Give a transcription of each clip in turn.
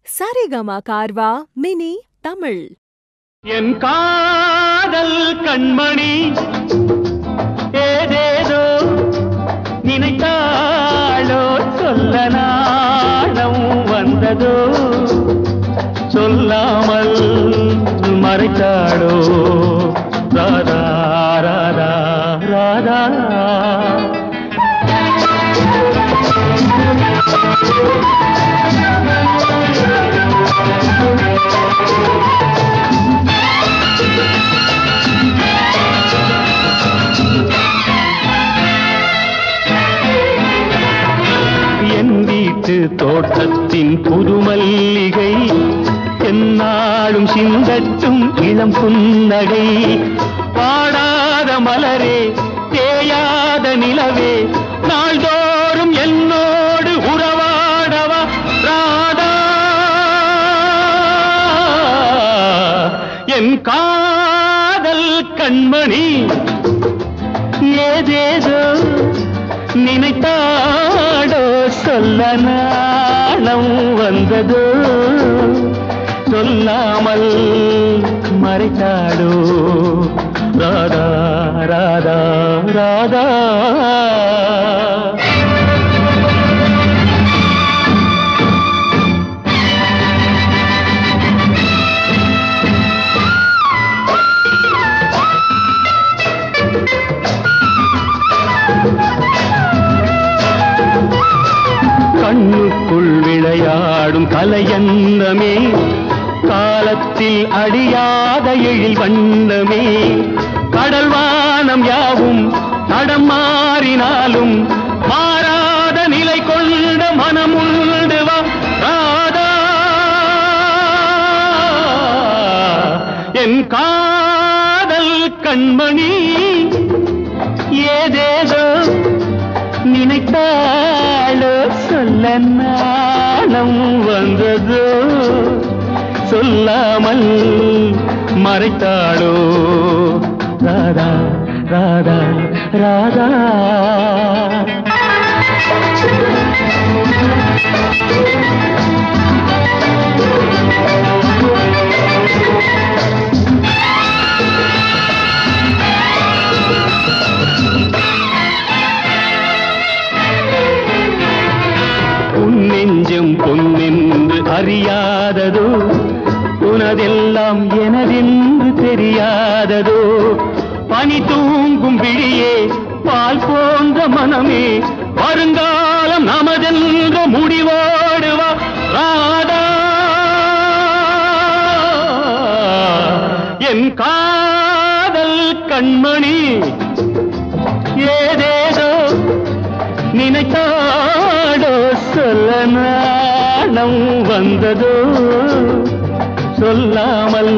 Saregama Carvaan mini Tamil என் காதல் கண்மணி ஏதேதோ நினைத்தாளோ சொல்ல நாணம் வந்ததோ சொல்லாமல் மறைத்தாளோ ராதா ராதா ராதா என் வீட்டு தோட்டத்தின் புது மல்லிகை என்னாலும் சிந்தட்டும் இளம் புன்னகை பாடாத மலரே தேயாத நிலவே நாள்தோறும் என்னோடு உறவாடவா ராதா என் காதல் கண்மணி ஏதேதோ நினைத்தாடோ சொல்ல நாணம் வந்ததோ சொல்லாமல் மறைத்தாடோ ராதா ராதா ராதா கண்ணுக்குள் விளையாடும் கலையன்னமே காலத்தில் அடியாத எழில் வண்ணமே கடல் வானம் யாவும் தடம் மாறினாலும் மாறாத நிலை கொண்ட மனமுண்டு வா ராதா என் காதல் கண்மணி ஏதேதோ நினைத்தாளோ சொல்ல நாணம் வந்ததோ சொல்லாமல் மறைத்தாளோ ராதா ராதா ராதா உன் நெஞ்சம் பொன்னென்று அறியாததோ உனதெல்லாம் எனதென்று தெரியாததோ பனி தூங்கும் விழியே பால் போன்ற மனமே வருங்காலம் நமதென்ற முடிவோடு வா ராதா என் காதல் கண்மணி ஏதேதோ நினைத்தாடோ சொல்ல நாணம் வந்ததோ சொல்லாமல்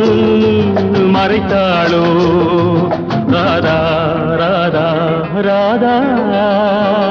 மறைத்தாளோ ராதா ராதா ராதா